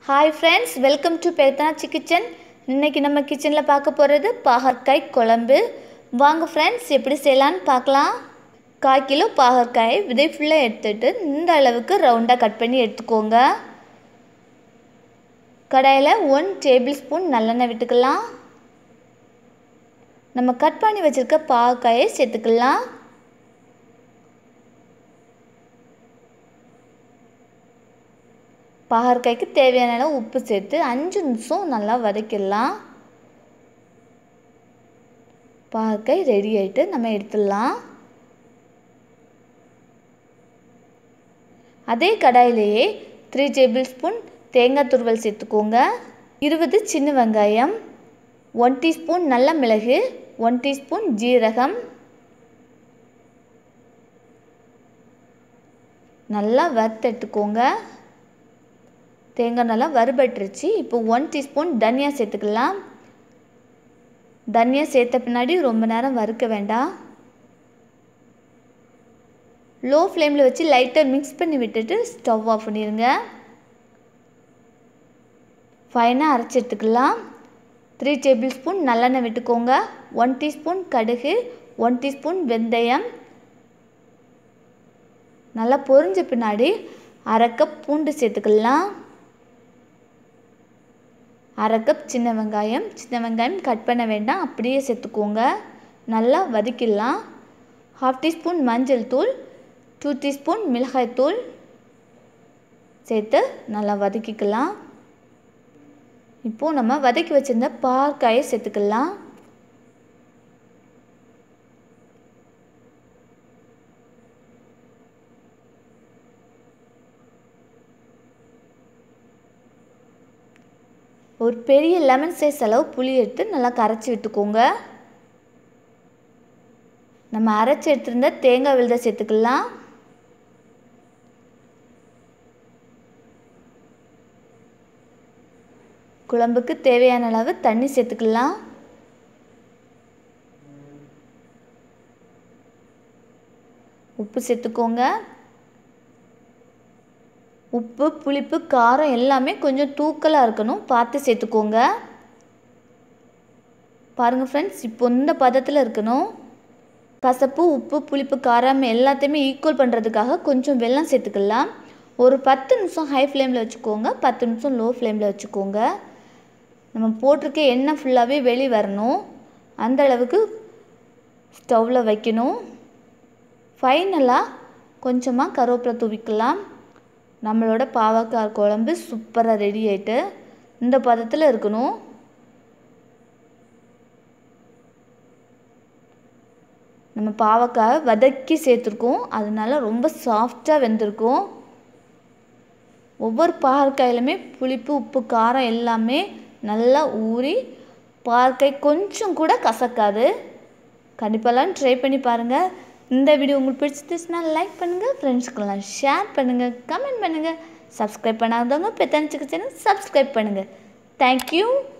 hi friends welcome to Pethanachi kitchen இன்னைக்கு நம்ம கிச்சனில் பார்க்க போகிறது பாகற்காய் குழம்பு வாங்க ஃப்ரெண்ட்ஸ் எப்படி செய்யலான்னு பார்க்கலாம் கால் கிலோ பாகற்காய் விதை ஃபுல்லாக எடுத்துட்டு இந்த அளவுக்கு ரவுண்டாக கட் பண்ணி எடுத்துக்கோங்க கடாயில் ஒன் டேபிள் ஸ்பூன் நல்லெண்ணெய் விட்டுக்கலாம் நம்ம கட் பண்ணி வச்சுருக்க பாகற்காயை சேர்த்துக்கலாம் பாகற்காய்க்கு தேவையான அளவு உப்பு சேர்த்து அஞ்சு நிமிஷம் நல்லா வதக்கிடலாம் பாகற்காய் ரெடி ஆகிட்டு நம்ம எடுத்துடலாம் அதே கடாயிலேயே த்ரீ டேபிள் ஸ்பூன் தேங்காய் துருவல் சேர்த்துக்கோங்க இருபது சின்ன வெங்காயம் ஒன் டீஸ்பூன் நல்ல மிளகு ஒன் டீஸ்பூன் ஜீரகம் நல்லா வறுத்தெடுத்துக்கோங்க தேங்காய் நல்லா வறுபட்டுருச்சு இப்போ ஒன் டீஸ்பூன் தனியா சேர்த்துக்கலாம் தனியா சேர்த்த பின்னாடி ரொம்ப நேரம் வறுக்க வேண்டாம் லோ ஃப்ளேமில் வச்சு லைட்டாக மிக்ஸ் பண்ணி விட்டுட்டு ஸ்டவ் ஆஃப் பண்ணிடுங்க ஃபைனாக அரைச்சி எடுத்துக்கலாம் த்ரீ டேபிள் ஸ்பூன் நல்லெண்ணெய் விட்டுக்கோங்க ஒன் டீஸ்பூன் கடுகு ஒன் டீஸ்பூன் வெந்தயம் நல்லா பொரிஞ்ச பின்னாடி அரை கப் பூண்டு சேர்த்துக்கலாம் அரை கப் சின்ன வெங்காயம் சின்ன வெங்காயம் கட் பண்ண வேண்டாம் அப்படியே சேர்த்துக்கோங்க நல்லா வதக்கிடலாம் ஹாஃப் டீஸ்பூன் மஞ்சள் தூள் டூ டீஸ்பூன் மிளகாய் தூள் சேர்த்து நல்லா வதக்கிக்கலாம் இப்போது நம்ம வதக்கி வச்சுருந்த பாற்காயை சேர்த்துக்கலாம் ஒரு பெரிய லெமன் சைஸ் அளவு புளி எடுத்து நல்லா கரைச்சி விட்டுக்கோங்க நம்ம அரைச்சி எடுத்துருந்த தேங்காய் விழுத சேர்த்துக்கலாம் குழம்புக்கு தேவையான அளவு தண்ணி சேர்த்துக்கலாம் உப்பு சேர்த்துக்கோங்க உப்பு புளிப்பு காரம் எல்லாமே கொஞ்சம் தூக்கலாக இருக்கணும் பார்த்து சேர்த்துக்கோங்க பாருங்கள் ஃப்ரெண்ட்ஸ் இப்போ இந்த பதத்தில் இருக்கணும் கசப்பு உப்பு புளிப்பு காரம் எல்லாத்தையுமே ஈக்குவல் பண்ணுறதுக்காக கொஞ்சம் வெல்லம் சேர்த்துக்கலாம் ஒரு பத்து நிமிஷம் ஹை ஃப்ளேமில் வச்சுக்கோங்க பத்து நிமிஷம் லோ ஃப்ளேமில் வச்சுக்கோங்க நம்ம போட்டிருக்க எண்ணெய் ஃபுல்லாகவே வெளி வரணும் அந்த அளவுக்கு ஸ்டவ்வில் வைக்கணும் ஃபைனலாக கொஞ்சமாக கருவேப்பிலை தூவிக்கலாம் நம்மளோட பாவக்காய் குழம்பு சூப்பராக ரெடி ஆகிட்டு இந்த பதத்தில் இருக்கணும் நம்ம பாவக்காய் வதக்கி சேர்த்துருக்கோம் அதனால ரொம்ப சாஃப்டாக வெந்திருக்கும் ஒவ்வொரு பாகற்காயிலுமே புளிப்பு உப்பு காரம் எல்லாமே நல்லா ஊறி பாகற்காய் கொஞ்சம் கூட கசக்காது கண்டிப்பாலாம் ட்ரை பண்ணி பாருங்கள் இந்த வீடியோ உங்களுக்கு பிடிச்சிருந்துச்சுன்னா லைக் பண்ணுங்கள் ஃப்ரெண்ட்ஸ்க்கெல்லாம் ஷேர் பண்ணுங்கள் கமெண்ட் பண்ணுங்கள் சப்ஸ்கிரைப் பண்ணாதவங்க பெத்தனிச்சுக்கு சேனல் சப்ஸ்கிரைப் பண்ணுங்கள் தேங்க்யூ